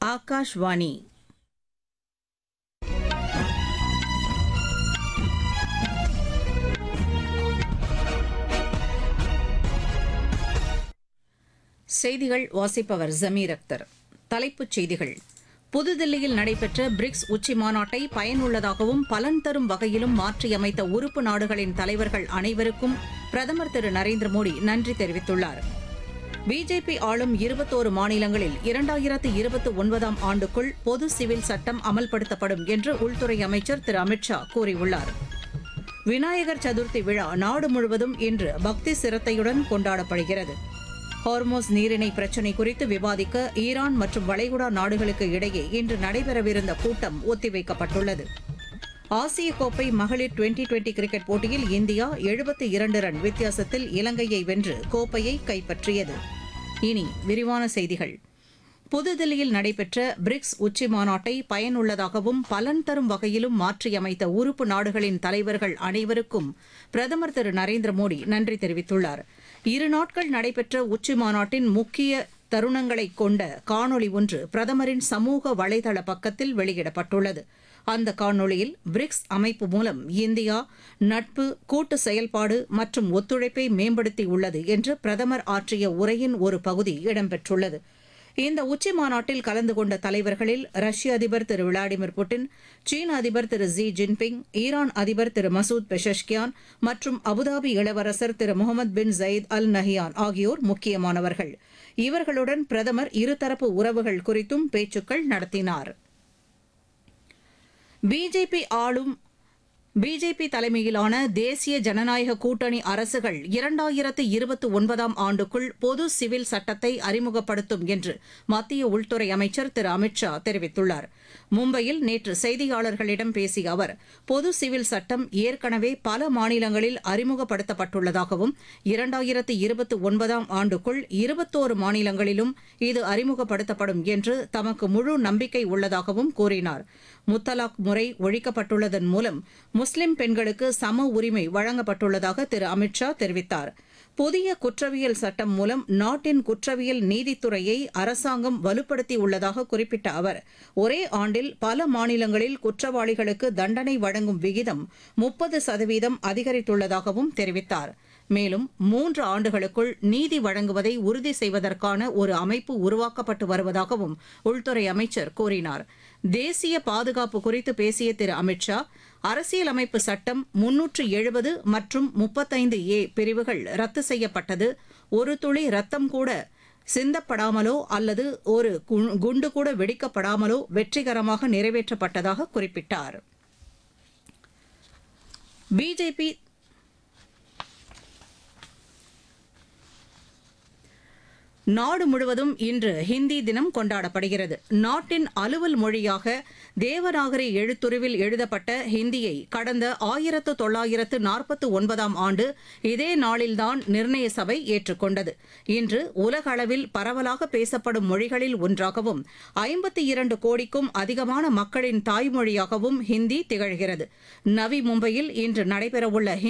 ஆகாஷ்வாணி செய்திகள் வாசிப்பவர் ஜமீர் அக்தர் தலைப்புச் செய்திகள் புதுதில்லியில் நடைபெற்ற பிரிக்ஸ் உச்சி மாநாட்டை பயனுள்ளதாகவும் பலன் தரும் வகையிலும் மாற்றியமைத்த உறுப்பு நாடுகளின் தலைவர்கள் அனைவருக்கும் பிரதமர் திரு நரேந்திர மோடி நன்றி தெரிவித்துள்ளார் பிஜேபி ஆளும் இருபத்தோரு மாநிலங்களில் இரண்டாயிரத்து இருபத்தி ஒன்பதாம் ஆண்டுக்குள் பொது சிவில் சட்டம் அமல்படுத்தப்படும் என்று உள்துறை அமைச்சர் திரு அமித் ஷா கூறியுள்ளார் விநாயகர் சதுர்த்தி விழா நாடு முழுவதும் இன்று பக்தி சிரத்தையுடன் கொண்டாடப்படுகிறது ஹார்மோஸ் நீரிணை பிரச்சினை குறித்து விவாதிக்க ஈரான் மற்றும் வளைகுடா நாடுகளுக்கு இடையே இன்று நடைபெறவிருந்த கூட்டம் ஒத்திவைக்கப்பட்டுள்ளது ஆசிய கோப்பை மகளிர் டுவெண்டி டுவெண்டி கிரிக்கெட் போட்டியில் இந்தியா எழுபத்தி இரண்டு ரன் வித்தியாசத்தில் இலங்கையை வென்று கோப்பையை கைப்பற்றியது இனி விரிவான செய்திகள் புதுதில்லியில் நடைபெற்ற பிரிக்ஸ் உச்சி மாநாட்டை பயனுள்ளதாகவும் பலன் தரும் வகையிலும் மாற்றியமைத்த உறுப்பு நாடுகளின் தலைவர்கள் அனைவருக்கும் பிரதமர் திரு நரேந்திர மோடி நன்றி தெரிவித்துள்ளார் இரு நாட்கள் நடைபெற்ற உச்சி மாநாட்டின் முக்கிய தருணங்களை கொண்ட காணொலி ஒன்று பிரதமரின் சமூக வலைதள பக்கத்தில் வெளியிடப்பட்டுள்ளது அந்த காணொளியில் பிரிக்ஸ் அமைப்பு மூலம் இந்தியா நட்பு கூட்டு செயல்பாடு மற்றும் ஒத்துழைப்பை மேம்படுத்தியுள்ளது என்று பிரதமர் ஆற்றிய உரையின் ஒரு பகுதி இடம்பெற்றுள்ளது இந்த உச்சி மாநாட்டில் கலந்து கொண்ட தலைவர்களில் ரஷ்ய அதிபர் திரு விளாடிமிர் புட்டின் சீன அதிபர் திரு ஜி ஜின்பிங் ஈரான் அதிபர் திரு மசூத் பெஷஷ்கியான் மற்றும் அபுதாபி இளவரசர் திரு முகமது பின் ஜயீத் அல் நஹியான் ஆகியோர் முக்கியமானவர்கள் இவர்களுடன் பிரதமர் இருதரப்பு உறவுகள் குறித்தும் பேச்சுக்கள் நடத்தினார் பிஜேபி ஆளும் பிஜேபி தலைமையிலான தேசிய ஜனநாயக கூட்டணி அரசுகள் இரண்டாயிரத்து இருபத்தி ஒன்பதாம் ஆண்டுக்குள் பொது சிவில் சட்டத்தை அறிமுகப்படுத்தும் என்று மத்திய உள்துறை அமைச்சர் திரு அமித் ஷா தெரிவித்துள்ளார் மும்பையில் நேற்று செய்தியாளர்களிடம் பேசிய அவர் பொது சிவில் சட்டம் ஏற்கனவே பல மாநிலங்களில் அறிமுகப்படுத்தப்பட்டுள்ளதாகவும் இரண்டாயிரத்து இருபத்தி ஒன்பதாம் ஆண்டுக்குள் இருபத்தோரு மாநிலங்களிலும் இது அறிமுகப்படுத்தப்படும் என்று தமக்கு முழு நம்பிக்கை உள்ளதாகவும் கூறினார் முத்தலாக் முறை ஒழிக்கப்பட்டுள்ளதன் மூலம் முஸ்லிம் பெண்களுக்கு சம உரிமை வழங்கப்பட்டுள்ளதாக திரு அமித் ஷா தெரிவித்தார் புதிய குற்றவியல் சட்டம் மூலம் நாட்டின் குற்றவியல் நீதித்துறையை அரசாங்கம் வலுப்படுத்தியுள்ளதாக குறிப்பிட்ட அவர் ஒரே ஆண்டில் பல மாநிலங்களில் குற்றவாளிகளுக்கு தண்டனை வழங்கும் விகிதம் முப்பது சதவீதம் அதிகரித்துள்ளதாகவும் தெரிவித்தார் மேலும் மூன்று ஆண்டுகளுக்குள் நீதி வழங்குவதை உறுதி செய்வதற்கான ஒரு அமைப்பு உருவாக்கப்பட்டு வருவதாகவும் உள்துறை அமைச்சர் கூறினார் தேசிய பாதுகாப்பு குறித்து பேசிய திரு அமித் ஷா அரசியலமைப்பு சட்டம் முன்னூற்று எழுபது மற்றும் முப்பத்தைந்து ஏ பிரிவுகள் ரத்து செய்யப்பட்டது ஒரு துளி ரத்தம் கூட சிந்தப்படாமலோ அல்லது ஒரு குண்டு கூட வெடிக்கப்படாமலோ வெற்றிகரமாக நிறைவேற்றப்பட்டதாக குறிப்பிட்டார் பிஜேபி நாடு முழுவதும் இன்று ஹிந்தி தினம் கொண்டாடப்படுகிறது நாட்டின் அலுவல் மொழியாக தேவநாகரி எழுத்துருவில் எழுதப்பட்ட ஹிந்தியை கடந்த ஆயிரத்து தொள்ளாயிரத்து நாற்பத்தி ஒன்பதாம் ஆண்டு இதே நாளில்தான் நிர்ணய சபை ஏற்றுக்கொண்டது இன்று உலக அளவில் பரவலாக பேசப்படும் மொழிகளில் ஒன்றாகவும் ஐம்பத்தி இரண்டு கோடிக்கும் அதிகமான மக்களின் தாய்மொழியாகவும் ஹிந்தி திகழ்கிறது நவி மும்பையில் இன்று நடைபெறவுள்ள